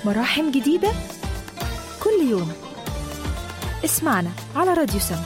مراحم جديدة كل يوم اسمعنا على راديو سما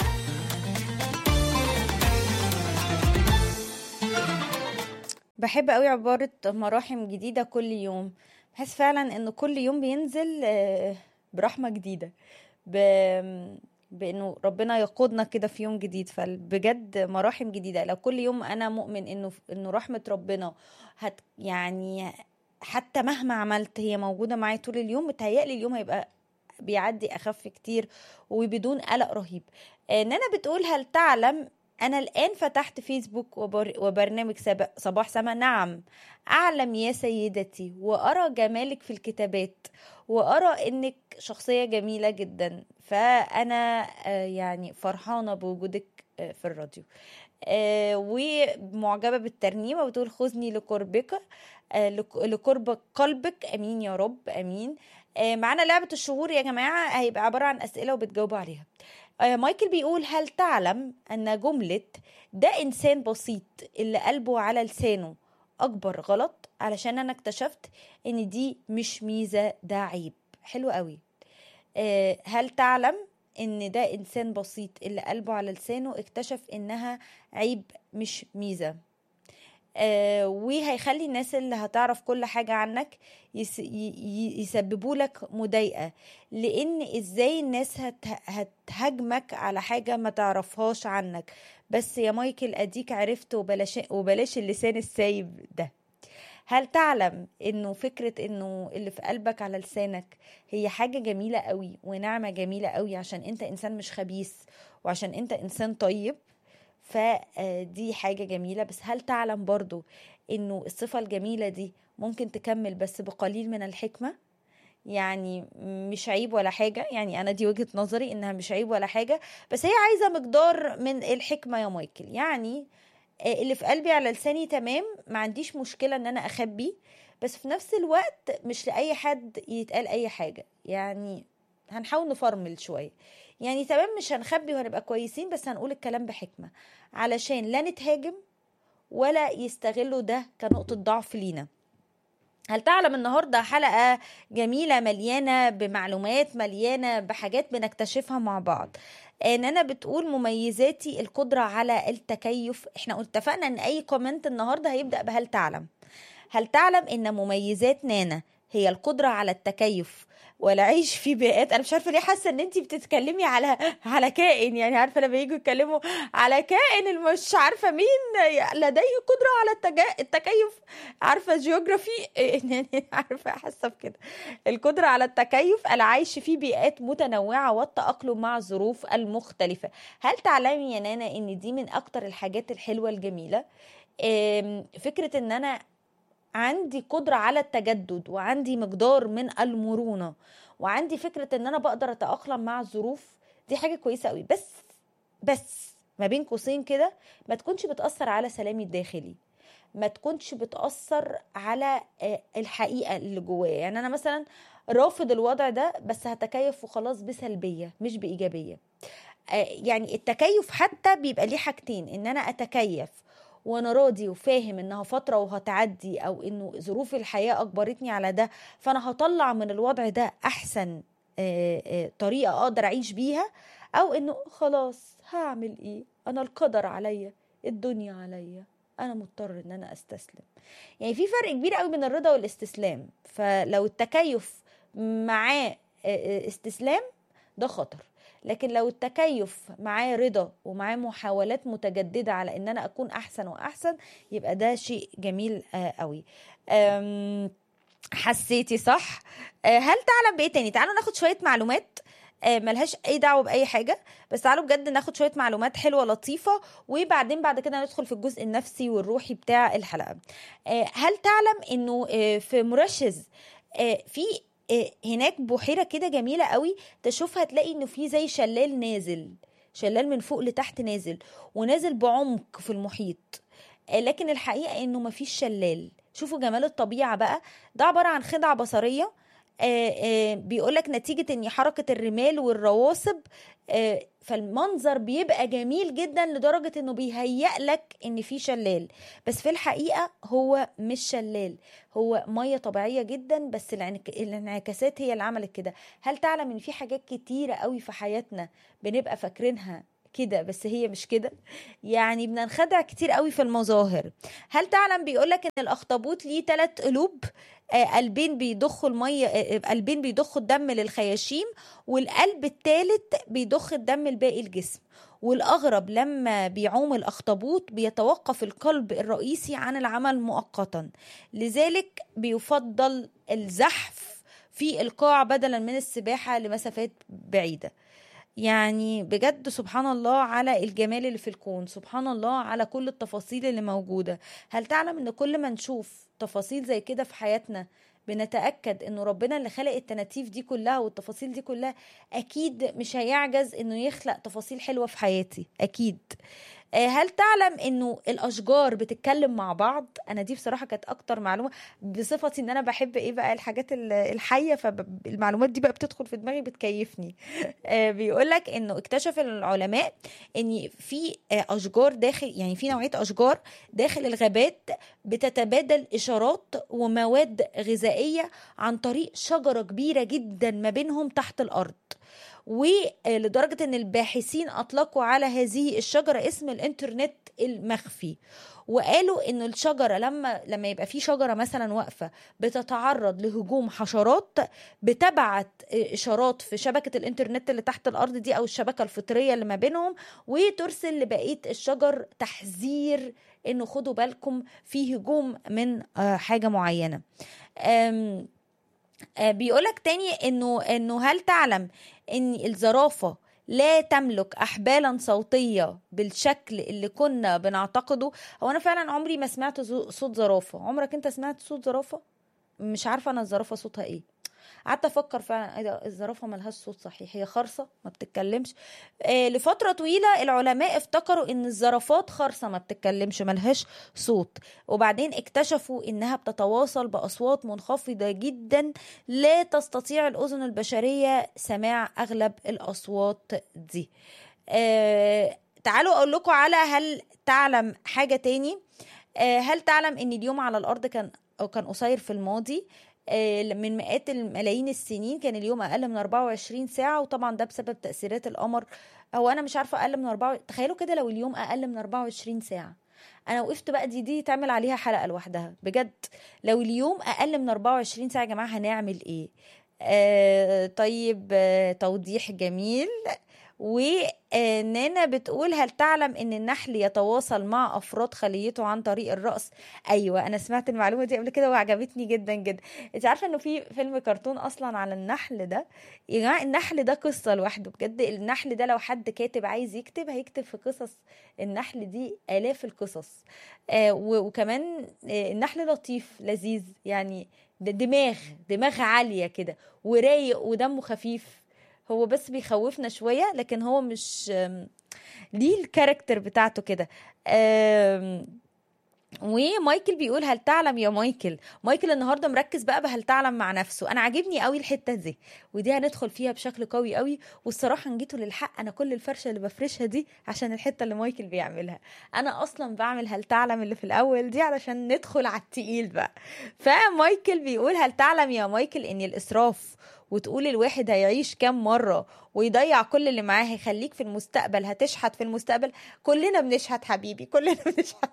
بحب قوي عبارة مراحم جديدة كل يوم بحس فعلا ان كل يوم بينزل آه، برحمة جديدة ب... بانه ربنا يقودنا كده في يوم جديد فبجد مراحم جديدة لو كل يوم انا مؤمن انه انه رحمة ربنا هت يعني حتى مهما عملت هي موجودة معايا طول اليوم متهيألي اليوم هيبقى بيعدي اخف كتير وبدون قلق رهيب آه، نانا بتقول هل تعلم أنا الآن فتحت فيسبوك وبر... وبرنامج سب... صباح سما نعم أعلم يا سيدتي وأرى جمالك في الكتابات وأرى إنك شخصية جميلة جدا فأنا آه، يعني فرحانة بوجودك آه، في الراديو آه، ومعجبة بالترنيمة بتقول خذني لقربك آه، لك- لقرب قلبك أمين يا رب أمين آه، معانا لعبة الشهور يا جماعة هيبقى عبارة عن أسئلة وبتجاوبوا عليها آه، مايكل بيقول هل تعلم أن جملة ده إنسان بسيط اللي قلبه على لسانه أكبر غلط علشان أنا اكتشفت إن دي مش ميزة ده عيب حلو قوي آه، هل تعلم إن ده إنسان بسيط اللي قلبه على لسانه اكتشف إنها عيب مش ميزة آه، وهيخلي الناس اللي هتعرف كل حاجة عنك يس ي- يسببوا لك مضايقة لأن إزاي الناس هت هتهاجمك على حاجة ما تعرفهاش عنك بس يا مايكل أديك عرفت وبلاش وبلاش اللسان السايب ده هل تعلم انه فكرة انه اللي في قلبك على لسانك هي حاجة جميلة قوي ونعمة جميلة قوي عشان انت انسان مش خبيث وعشان انت انسان طيب فدي حاجة جميلة بس هل تعلم برضو انه الصفة الجميلة دي ممكن تكمل بس بقليل من الحكمة يعني مش عيب ولا حاجة يعني أنا دي وجهة نظري إنها مش عيب ولا حاجة بس هي عايزة مقدار من الحكمة يا مايكل يعني آه، اللي في قلبي على لساني تمام ما عنديش مشكلة إن أنا أخبي بس في نفس الوقت مش لأي حد يتقال أي حاجة يعني هنحاول نفرمل شوية يعني تمام مش هنخبي وهنبقى كويسين بس هنقول الكلام بحكمة علشان لا نتهاجم ولا يستغلوا ده كنقطة ضعف لينا هل تعلم النهارده حلقة جميلة مليانة بمعلومات مليانة بحاجات بنكتشفها مع بعض ان انا بتقول مميزاتي القدرة على التكيف احنا اتفقنا ان اي كومنت النهارده هيبدأ بهل تعلم هل تعلم ان مميزات نانا هي القدرة على التكيف والعيش في بيئات انا مش عارفه ليه حاسه ان انت بتتكلمي على على كائن يعني عارفه لما يجوا يتكلموا على كائن اللي مش عارفه مين لديه قدره على التجا... التكيف عارفه جيوغرافي يعني عارفه حاسه بكده القدره على التكيف العيش في بيئات متنوعه والتاقلم مع الظروف المختلفه هل تعلمي يا نانا ان دي من اكتر الحاجات الحلوه الجميله أم، فكره ان انا عندي قدرة على التجدد وعندي مقدار من المرونة وعندي فكرة ان انا بقدر اتأقلم مع الظروف دي حاجة كويسة قوي بس بس ما بين قوسين كده ما تكونش بتأثر على سلامي الداخلي ما تكونش بتأثر على آه، الحقيقة اللي جوايا يعني انا مثلا رافض الوضع ده بس هتكيف وخلاص بسلبية مش بإيجابية آه، يعني التكيف حتى بيبقى ليه حاجتين ان انا اتكيف وانا راضي وفاهم انها فتره وهتعدي او انه ظروف الحياه اجبرتني على ده فانا هطلع من الوضع ده احسن آه، آه، طريقه اقدر اعيش بيها او انه خلاص هعمل ايه انا القدر عليا الدنيا عليا انا مضطر ان انا استسلم يعني في فرق كبير قوي بين الرضا والاستسلام فلو التكيف معاه آه، آه، استسلام ده خطر لكن لو التكيف معاه رضا ومعاه محاولات متجددة على ان انا اكون احسن واحسن يبقى ده شيء جميل آه قوي أم، حسيتي صح آه، هل تعلم بايه تاني تعالوا ناخد شوية معلومات آه، ملهاش اي دعوه باي حاجه بس تعالوا بجد ناخد شويه معلومات حلوه لطيفه وبعدين بعد كده ندخل في الجزء النفسي والروحي بتاع الحلقه آه، هل تعلم انه آه، في موريشيز آه، في آه، هناك بحيره كده جميله قوي تشوفها تلاقي انه في زي شلال نازل شلال من فوق لتحت نازل ونازل بعمق في المحيط آه، لكن الحقيقه انه مفيش شلال شوفوا جمال الطبيعه بقى ده عباره عن خدعه بصريه بيقولك نتيجة ان حركة الرمال والرواسب آه، فالمنظر بيبقى جميل جدا لدرجة انه بيهيأ لك ان في شلال بس في الحقيقة هو مش شلال هو مية طبيعية جدا بس الانعك- الانعكاسات هي اللي عملت كده هل تعلم ان في حاجات كتيرة قوي في حياتنا بنبقى فاكرينها كده بس هي مش كده يعني بننخدع كتير قوي في المظاهر هل تعلم بيقولك ان الاخطبوط ليه ثلاث قلوب آه، قلبين بيضخوا الميه آه، آه، قلبين بيضخوا الدم للخياشيم والقلب الثالث بيضخ الدم لباقي الجسم والاغرب لما بيعوم الاخطبوط بيتوقف القلب الرئيسي عن العمل مؤقتا لذلك بيفضل الزحف في القاع بدلا من السباحه لمسافات بعيده يعني بجد سبحان الله على الجمال اللي في الكون سبحان الله على كل التفاصيل اللي موجودة هل تعلم ان كل ما نشوف تفاصيل زي كده في حياتنا بنتأكد انه ربنا اللي خلق التناتيف دي كلها والتفاصيل دي كلها اكيد مش هيعجز انه يخلق تفاصيل حلوة في حياتي اكيد آه، هل تعلم انه الاشجار بتتكلم مع بعض انا دي بصراحه كانت اكتر معلومه بصفتي ان انا بحب ايه بقى الحاجات ال- الحيه فالمعلومات دي بقى بتدخل في دماغي بتكيفني بيقول لك انه اكتشف العلماء ان في آه، اشجار داخل يعني في نوعيه اشجار داخل الغابات بتتبادل اشارات ومواد غذائيه عن طريق شجره كبيره جدا ما بينهم تحت الارض ولدرجة ان الباحثين اطلقوا على هذه الشجرة اسم الانترنت المخفي وقالوا انه الشجرة لما لما يبقى في شجرة مثلا واقفة بتتعرض لهجوم حشرات بتبعت اشارات في شبكة الانترنت اللي تحت الارض دي او الشبكة الفطرية اللي ما بينهم وترسل لبقية الشجر تحذير انه خدوا بالكم في هجوم من آه، حاجة معينة أم آه، بيقولك تاني انه انه هل تعلم ان الزرافه لا تملك احبالا صوتيه بالشكل اللي كنا بنعتقده هو انا فعلا عمري ما سمعت زو- صوت زرافه عمرك انت سمعت صوت زرافه مش عارفه انا الزرافه صوتها ايه قعدت افكر فعلا ايه ده الزرافه ملهاش صوت صحيح هي خرصه ما بتتكلمش آه لفتره طويله العلماء افتكروا ان الزرافات خرصه ما بتتكلمش ملهاش صوت وبعدين اكتشفوا انها بتتواصل باصوات منخفضه جدا لا تستطيع الاذن البشريه سماع اغلب الاصوات دي آه تعالوا اقول لكم على هل تعلم حاجه تاني آه هل تعلم ان اليوم على الارض كان او كان قصير في الماضي آه، من مئات الملايين السنين كان اليوم اقل من 24 ساعه وطبعا ده بسبب تاثيرات القمر هو انا مش عارفه اقل من 4 تخيلوا كده لو اليوم اقل من 24 ساعه انا وقفت بقى دي دي تعمل عليها حلقه لوحدها بجد لو اليوم اقل من 24 ساعه يا جماعه هنعمل ايه آه طيب آه توضيح جميل ونانا بتقول هل تعلم ان النحل يتواصل مع افراد خليته عن طريق الرأس ايوه انا سمعت المعلومه دي قبل كده وعجبتني جدا جدا انت عارفه انه في فيلم كرتون اصلا على النحل ده يا جماعه النحل ده قصه لوحده بجد النحل ده لو حد كاتب عايز يكتب هيكتب في قصص النحل دي الاف القصص آه و- وكمان آه النحل لطيف لذيذ يعني ده دماغ دماغ عاليه كده ورايق ودمه خفيف هو بس بيخوفنا شويه لكن هو مش آم، ليه الكاركتر بتاعته كده آم، ومايكل بيقول هل تعلم يا مايكل مايكل النهارده مركز بقى بهل تعلم مع نفسه انا عاجبني قوي الحته دي ودي هندخل فيها بشكل قوي قوي والصراحه ان جيتوا للحق انا كل الفرشه اللي بفرشها دي عشان الحته اللي مايكل بيعملها انا اصلا بعمل هل تعلم اللي في الاول دي علشان ندخل على التقيل بقى فمايكل بيقول هل تعلم يا مايكل ان الاسراف وتقول الواحد هيعيش كام مرة ويضيع كل اللي معاه هيخليك في المستقبل هتشحت في المستقبل كلنا بنشحت حبيبي كلنا بنشحت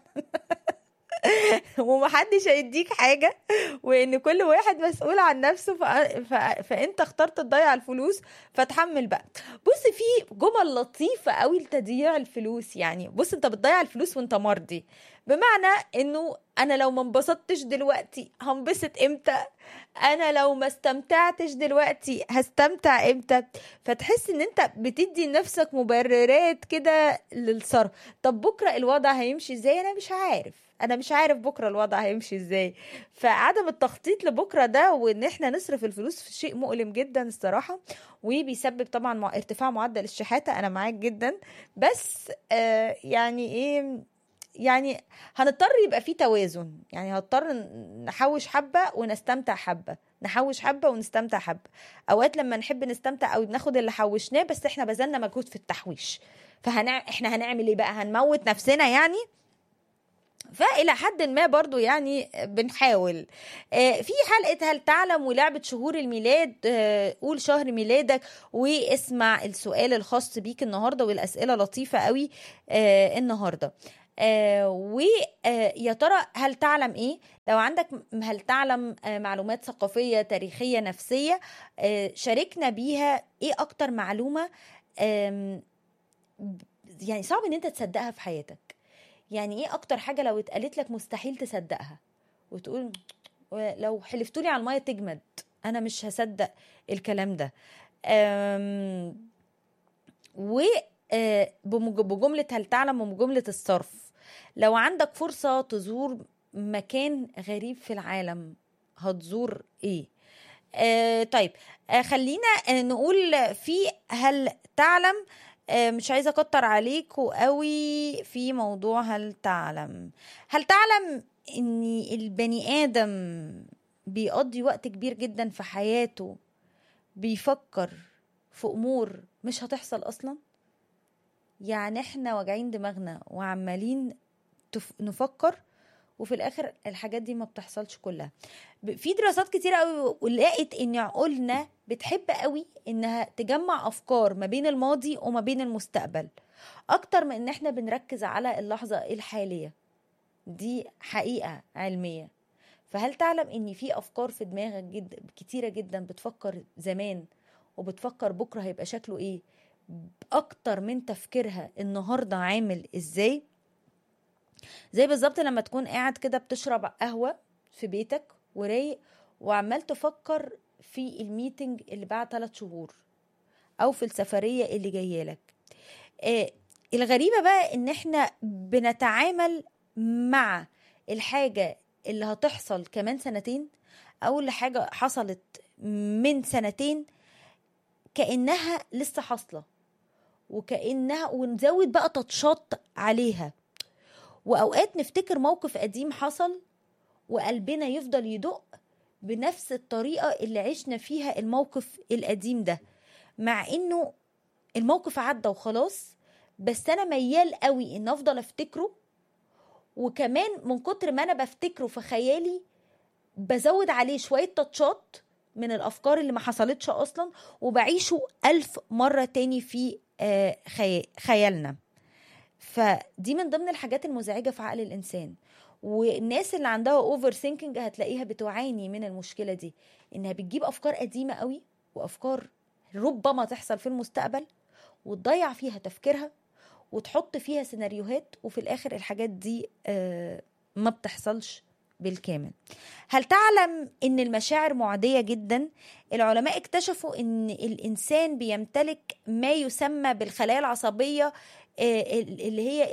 ومحدش هيديك حاجة وان كل واحد مسؤول عن نفسه ف... ف... فانت اخترت تضيع الفلوس فتحمل بقى بص في جمل لطيفة قوي لتضييع الفلوس يعني بص انت بتضيع الفلوس وانت مرضي بمعنى انه انا لو ما انبسطتش دلوقتي هنبسط امتى انا لو ما استمتعتش دلوقتي هستمتع امتى فتحس ان انت بتدي لنفسك مبررات كده للصرف طب بكره الوضع هيمشي ازاي انا مش عارف انا مش عارف بكره الوضع هيمشي ازاي فعدم التخطيط لبكره ده وان احنا نصرف الفلوس في شيء مؤلم جدا الصراحه وبيسبب طبعا مع ارتفاع معدل الشحاته انا معاك جدا بس آه يعني ايه يعني هنضطر يبقى في توازن يعني هنضطر نحوش حبه ونستمتع حبه نحوش حبه ونستمتع حبه اوقات لما نحب نستمتع قوي بناخد اللي حوشناه بس احنا بذلنا مجهود في التحويش فهنع... احنا هنعمل ايه بقى هنموت نفسنا يعني فإلى حد ما برضو يعني بنحاول في حلقة هل تعلم ولعبة شهور الميلاد قول شهر ميلادك واسمع السؤال الخاص بيك النهاردة والأسئلة لطيفة قوي النهاردة ويا ترى هل تعلم ايه لو عندك هل تعلم معلومات ثقافية تاريخية نفسية شاركنا بيها ايه اكتر معلومة يعني صعب ان انت تصدقها في حياتك يعني ايه اكتر حاجه لو اتقالت لك مستحيل تصدقها وتقول لو حلفتولي على الميه تجمد انا مش هصدق الكلام ده و بجمله هل تعلم وبجمله الصرف لو عندك فرصه تزور مكان غريب في العالم هتزور ايه آه طيب آه خلينا نقول في هل تعلم مش عايزه اكتر عليكوا قوي في موضوع هل تعلم هل تعلم ان البني ادم بيقضي وقت كبير جدا في حياته بيفكر في امور مش هتحصل اصلا يعني احنا واجعين دماغنا وعمالين نفكر وفي الاخر الحاجات دي ما بتحصلش كلها في دراسات كتير قوي ولقت ان عقولنا بتحب قوي انها تجمع افكار ما بين الماضي وما بين المستقبل اكتر من ان احنا بنركز على اللحظه الحاليه دي حقيقه علميه فهل تعلم ان في افكار في دماغك جد كتيره جدا بتفكر زمان وبتفكر بكره هيبقى شكله ايه اكتر من تفكيرها النهارده عامل ازاي زي بالظبط لما تكون قاعد كده بتشرب قهوه في بيتك ورايق وعمال تفكر في الميتنج اللي بعد ثلاث شهور او في السفريه اللي جايه لك آه الغريبه بقى ان احنا بنتعامل مع الحاجه اللي هتحصل كمان سنتين او اللي حاجه حصلت من سنتين كانها لسه حاصله وكانها ونزود بقى تاتشات عليها واوقات نفتكر موقف قديم حصل وقلبنا يفضل يدق بنفس الطريقه اللي عشنا فيها الموقف القديم ده مع انه الموقف عدى وخلاص بس انا ميال قوي ان افضل افتكره وكمان من كتر ما انا بفتكره في خيالي بزود عليه شويه تاتشات من الافكار اللي ما حصلتش اصلا وبعيشه الف مره تاني في خيالنا فدي من ضمن الحاجات المزعجه في عقل الانسان والناس اللي عندها اوفر ثينكينج هتلاقيها بتعاني من المشكله دي انها بتجيب افكار قديمه قوي وافكار ربما تحصل في المستقبل وتضيع فيها تفكيرها وتحط فيها سيناريوهات وفي الاخر الحاجات دي ما بتحصلش بالكامل هل تعلم ان المشاعر معدية جدا العلماء اكتشفوا ان الانسان بيمتلك ما يسمى بالخلايا العصبية اللي هي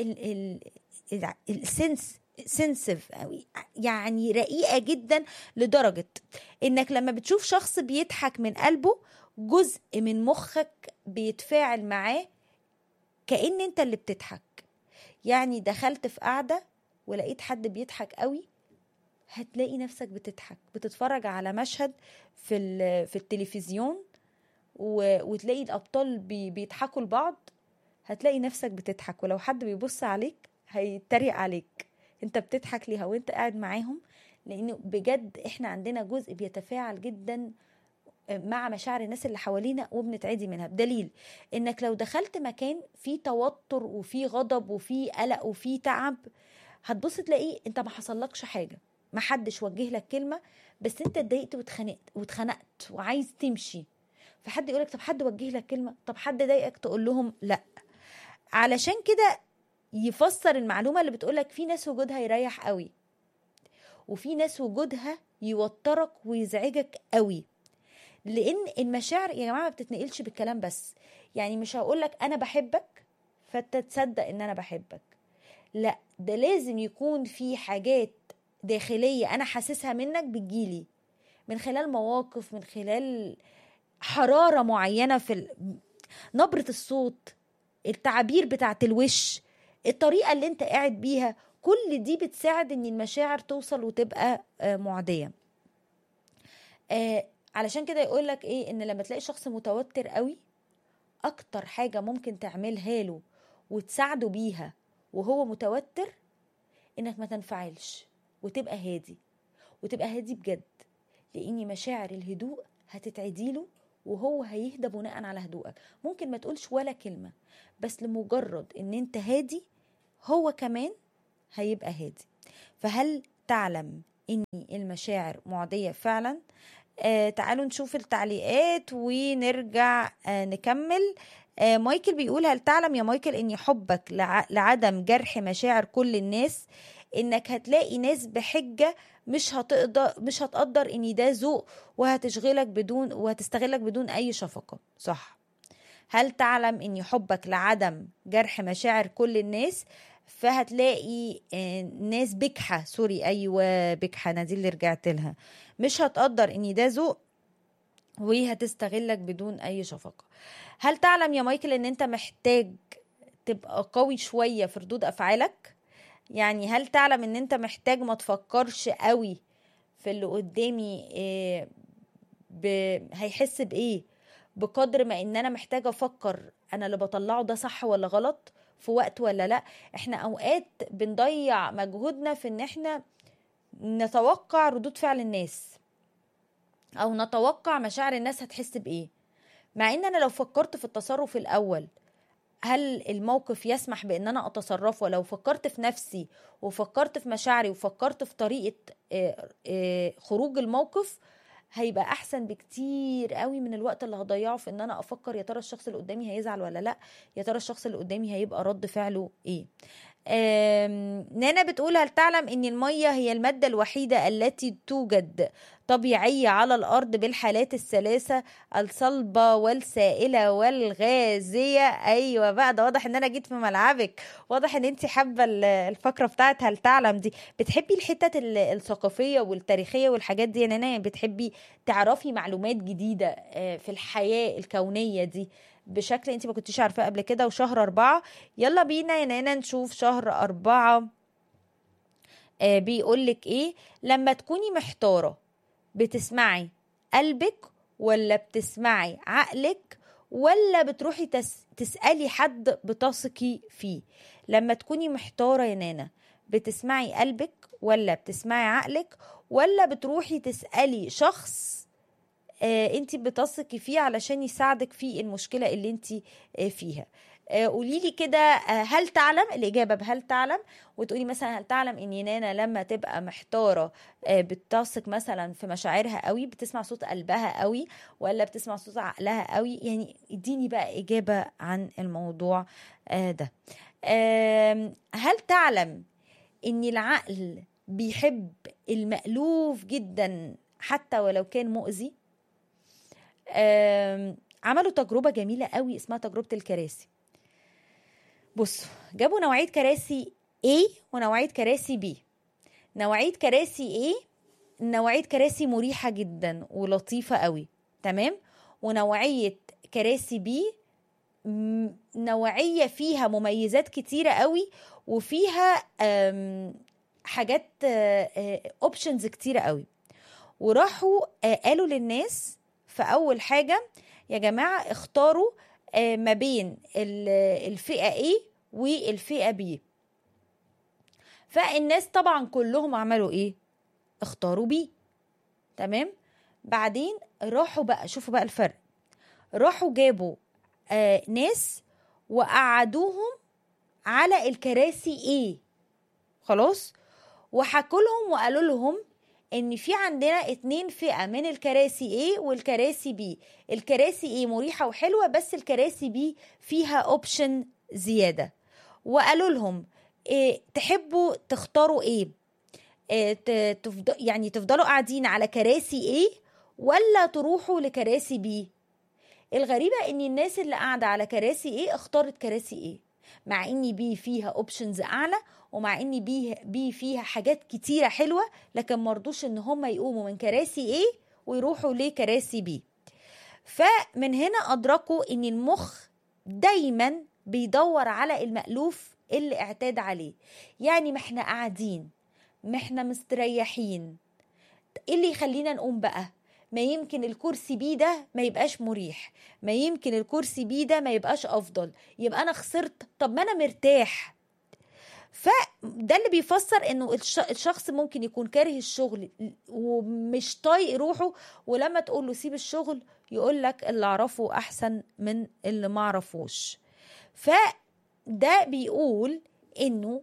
السنس سنسيف يعني رقيقة جدا لدرجة انك لما بتشوف شخص بيضحك من قلبه جزء من مخك بيتفاعل معاه كأن انت اللي بتضحك يعني دخلت في قعدة ولقيت حد بيضحك قوي هتلاقي نفسك بتضحك بتتفرج على مشهد في في التلفزيون وتلاقي الابطال بيضحكوا لبعض هتلاقي نفسك بتضحك ولو حد بيبص عليك هيتريق عليك انت بتضحك ليها وانت قاعد معاهم لانه بجد احنا عندنا جزء بيتفاعل جدا مع مشاعر الناس اللي حوالينا وبنتعدي منها بدليل انك لو دخلت مكان فيه توتر وفيه غضب وفيه قلق وفيه تعب هتبص تلاقيه انت ما حصلكش حاجه ما حدش وجه لك كلمه بس انت اتضايقت واتخنقت واتخنقت وعايز تمشي فحد يقولك طب حد وجه لك كلمه طب حد ضايقك تقول لهم لا علشان كده يفسر المعلومه اللي بتقولك في ناس وجودها يريح قوي وفي ناس وجودها يوترك ويزعجك قوي لان المشاعر يا جماعه ما بتتنقلش بالكلام بس يعني مش هقولك انا بحبك فانت تصدق ان انا بحبك لا ده لازم يكون في حاجات داخليه انا حاسسها منك بتجيلي من خلال مواقف من خلال حراره معينه في ال... نبره الصوت التعابير بتاعت الوش الطريقه اللي انت قاعد بيها كل دي بتساعد ان المشاعر توصل وتبقى آه، معديه آه علشان كده يقول لك ايه ان لما تلاقي شخص متوتر قوي اكتر حاجه ممكن تعملها له وتساعده بيها وهو متوتر انك ما تنفعلش وتبقى هادي وتبقى هادي بجد لان مشاعر الهدوء هتتعديله وهو هيهدى بناء على هدوءك ممكن ما تقولش ولا كلمه بس لمجرد ان انت هادي هو كمان هيبقى هادي فهل تعلم ان المشاعر معديه فعلا آه تعالوا نشوف التعليقات ونرجع آه نكمل آه مايكل بيقول هل تعلم يا مايكل ان حبك لع- لعدم جرح مشاعر كل الناس انك هتلاقي ناس بحجه مش هتقدر مش هتقدر ان ده ذوق وهتشغلك بدون وهتستغلك بدون اي شفقه صح هل تعلم ان حبك لعدم جرح مشاعر كل الناس فهتلاقي آه، ناس بجحة سوري ايوه بجحة انا دي اللي رجعت لها مش هتقدر ان ده ذوق وهتستغلك بدون اي شفقة هل تعلم يا مايكل ان انت محتاج تبقى قوي شوية في ردود افعالك يعني هل تعلم ان انت محتاج ما تفكرش قوي في اللي قدامي آه، ب... هيحس بايه بقدر ما ان انا محتاجه افكر انا اللي بطلعه ده صح ولا غلط في وقت ولا لا احنا اوقات بنضيع مجهودنا في ان احنا نتوقع ردود فعل الناس او نتوقع مشاعر الناس هتحس بايه مع ان انا لو فكرت في التصرف الاول هل الموقف يسمح بان انا اتصرف ولو فكرت في نفسي وفكرت في مشاعري وفكرت في طريقه آه، آه، خروج الموقف هيبقى احسن بكتير قوي من الوقت اللي هضيعه في ان انا افكر يا ترى الشخص اللي قدامي هيزعل ولا لا يا ترى الشخص اللي قدامي هيبقى رد فعله ايه آم، نانا بتقول هل تعلم ان المية هي المادة الوحيدة التي توجد طبيعية على الارض بالحالات الثلاثة الصلبة والسائلة والغازية ايوه بقى ده واضح ان انا جيت في ملعبك واضح ان انت حابة ال- الفقرة بتاعت هل تعلم دي بتحبي الحتت ال- الثقافية والتاريخية والحاجات دي يا نانا يعني بتحبي تعرفي معلومات جديدة آه، في الحياة الكونية دي بشكل انت ما كنتيش عارفاه قبل كده وشهر أربعة يلا بينا يا نانا نشوف شهر أربعة آه بيقولك ايه لما تكوني محتارة بتسمعي قلبك ولا بتسمعي عقلك ولا بتروحي تس... تسألي حد بتثقي فيه لما تكوني محتارة يا نانا بتسمعي قلبك ولا بتسمعي عقلك ولا بتروحي تسألي شخص آه انت بتثقي فيه علشان يساعدك في المشكلة اللي انت آه فيها آه قولي لي كده آه هل تعلم الإجابة بهل تعلم وتقولي مثلا هل تعلم ان نانا لما تبقى محتارة آه بتثق مثلا في مشاعرها قوي بتسمع صوت قلبها قوي ولا بتسمع صوت عقلها قوي يعني اديني بقى إجابة عن الموضوع آه ده آم، هل تعلم ان العقل بيحب المألوف جدا حتى ولو كان مؤذي آم، عملوا تجربة جميلة قوي اسمها تجربة الكراسي بصوا جابوا نوعية كراسي A ونوعية كراسي B نوعية كراسي A نوعية كراسي مريحة جدا ولطيفة قوي تمام ونوعية كراسي B م- نوعية فيها مميزات كتيرة قوي وفيها آم، حاجات اوبشنز كتيرة قوي وراحوا آه، قالوا للناس في اول حاجة يا جماعة اختاروا آه، ما بين ال- الفئة A والفئة B فالناس طبعا كلهم عملوا ايه اختاروا B تمام بعدين راحوا بقى شوفوا بقى الفرق راحوا جابوا آه ناس وقعدوهم على الكراسي ايه خلاص وحكوا لهم وقالوا لهم ان في عندنا اتنين فئة من الكراسي A والكراسي B الكراسي A مريحة وحلوة بس الكراسي B فيها اوبشن زيادة وقالوا لهم إيه تحبوا تختاروا ايه, إيه ت- تفض... يعني تفضلوا قاعدين على كراسي A ولا تروحوا لكراسي B الغريبة ان الناس اللي قاعدة على كراسي ايه اختارت كراسي ايه مع ان بي فيها اوبشنز اعلى ومع ان بي بي فيها حاجات كتيرة حلوة لكن مرضوش ان هم يقوموا من كراسي ايه ويروحوا لكراسي بي فمن هنا ادركوا ان المخ دايما بيدور على المألوف اللي اعتاد عليه يعني ما احنا قاعدين ما احنا مستريحين ايه اللي يخلينا نقوم بقى ما يمكن الكرسي بيه ده ما يبقاش مريح ما يمكن الكرسي بيه ده ما يبقاش افضل يبقى انا خسرت طب ما انا مرتاح فده اللي بيفسر انه الشخص ممكن يكون كاره الشغل ومش طايق روحه ولما تقول له سيب الشغل يقول لك اللي اعرفه احسن من اللي ما اعرفوش فده بيقول انه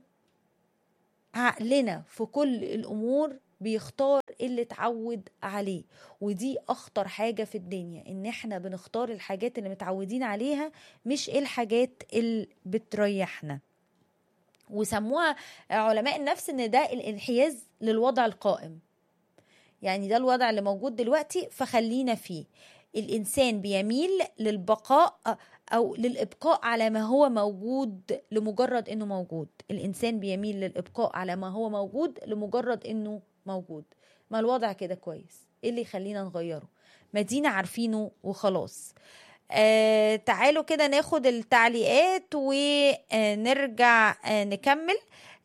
عقلنا في كل الامور بيختار اللي اتعود عليه ودي اخطر حاجة في الدنيا ان احنا بنختار الحاجات اللي متعودين عليها مش الحاجات اللي بتريحنا وسموها علماء النفس ان ده الانحياز للوضع القائم يعني ده الوضع اللي موجود دلوقتي فخلينا فيه الانسان بيميل للبقاء او للابقاء على ما هو موجود لمجرد انه موجود الانسان بيميل للابقاء على ما هو موجود لمجرد انه موجود ما الوضع كده كويس ايه اللي يخلينا نغيره مدينة عارفينه وخلاص آه تعالوا كده ناخد التعليقات ونرجع آه نكمل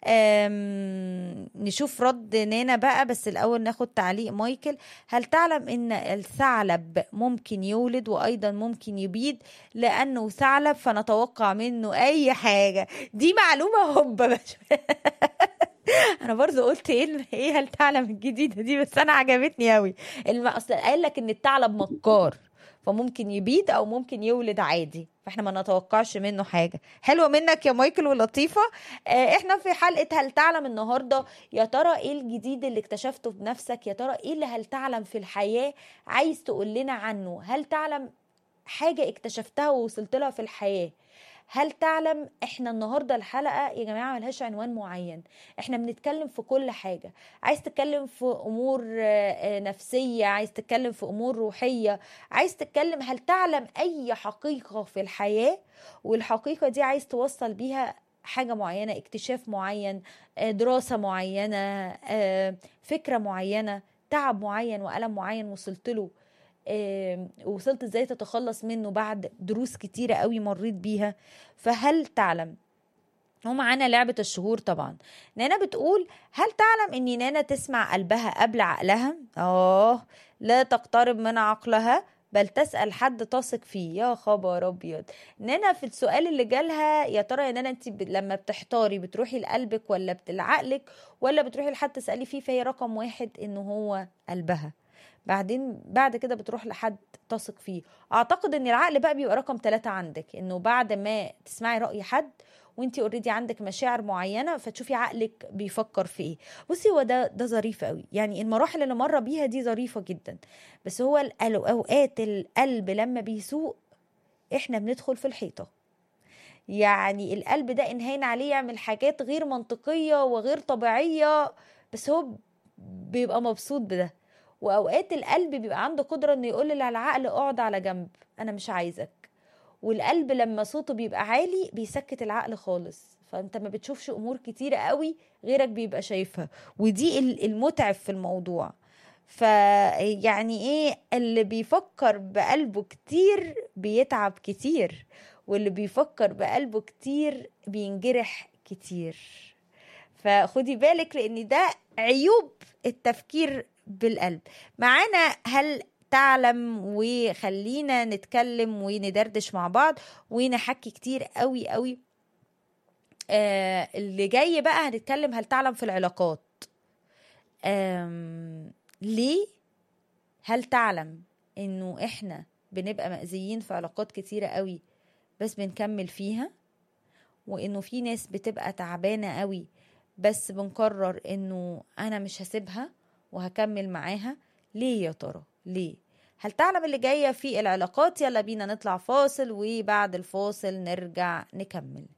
نشوف رد نانا بقى بس الأول ناخد تعليق مايكل هل تعلم أن الثعلب ممكن يولد وأيضا ممكن يبيد لأنه ثعلب فنتوقع منه أي حاجة دي معلومة هبة انا برضو قلت ايه ايه هل تعلم الجديده دي بس انا عجبتني قوي اصل قال لك ان الثعلب مكار فممكن يبيد او ممكن يولد عادي فاحنا ما نتوقعش منه حاجه حلوه منك يا مايكل ولطيفه آه احنا في حلقه هل تعلم النهارده يا ترى ايه الجديد اللي اكتشفته بنفسك يا ترى ايه اللي هل تعلم في الحياه عايز تقول لنا عنه هل تعلم حاجه اكتشفتها ووصلت لها في الحياه هل تعلم احنا النهارده الحلقه يا جماعه ملهاش عنوان معين احنا بنتكلم في كل حاجه عايز تتكلم في امور نفسيه عايز تتكلم في امور روحيه عايز تتكلم هل تعلم اي حقيقه في الحياه والحقيقه دي عايز توصل بيها حاجه معينه اكتشاف معين دراسه معينه فكره معينه تعب معين والم معين وصلت له وصلت ازاي تتخلص منه بعد دروس كتيرة قوي مريت بيها فهل تعلم ومعانا لعبة الشهور طبعا نانا بتقول هل تعلم ان نانا تسمع قلبها قبل عقلها اه لا تقترب من عقلها بل تسأل حد تثق فيه يا خبر ابيض نانا في السؤال اللي جالها يا ترى يا نانا انت لما بتحتاري بتروحي لقلبك ولا لعقلك ولا بتروحي لحد تسألي فيه فهي رقم واحد انه هو قلبها بعدين بعد كده بتروح لحد تثق فيه اعتقد ان العقل بقى بيبقى رقم ثلاثة عندك انه بعد ما تسمعي رأي حد وانت اوريدي عندك مشاعر معينه فتشوفي عقلك بيفكر في ايه بصي هو ده ده ظريف قوي يعني المراحل اللي مر بيها دي ظريفه جدا بس هو اوقات القلب لما بيسوق احنا بندخل في الحيطه يعني القلب ده انهينا عليه يعمل حاجات غير منطقيه وغير طبيعيه بس هو بيبقى مبسوط بده واوقات القلب بيبقى عنده قدره انه يقول للعقل اقعد على جنب انا مش عايزك والقلب لما صوته بيبقى عالي بيسكت العقل خالص فانت ما بتشوفش امور كتيرة قوي غيرك بيبقى شايفها ودي المتعب في الموضوع فيعني ايه اللي بيفكر بقلبه كتير بيتعب كتير واللي بيفكر بقلبه كتير بينجرح كتير فخدي بالك لان ده عيوب التفكير بالقلب معانا هل تعلم وخلينا نتكلم وندردش مع بعض ونحكي كتير قوي قوي آه اللي جاي بقى هنتكلم هل تعلم في العلاقات ليه هل تعلم انه احنا بنبقى مأذيين في علاقات كتيرة قوي بس بنكمل فيها وانه في ناس بتبقى تعبانة قوي بس بنقرر انه انا مش هسيبها وهكمل معاها ليه يا ترى ليه هل تعلم اللي جاية في العلاقات يلا بينا نطلع فاصل وبعد الفاصل نرجع نكمل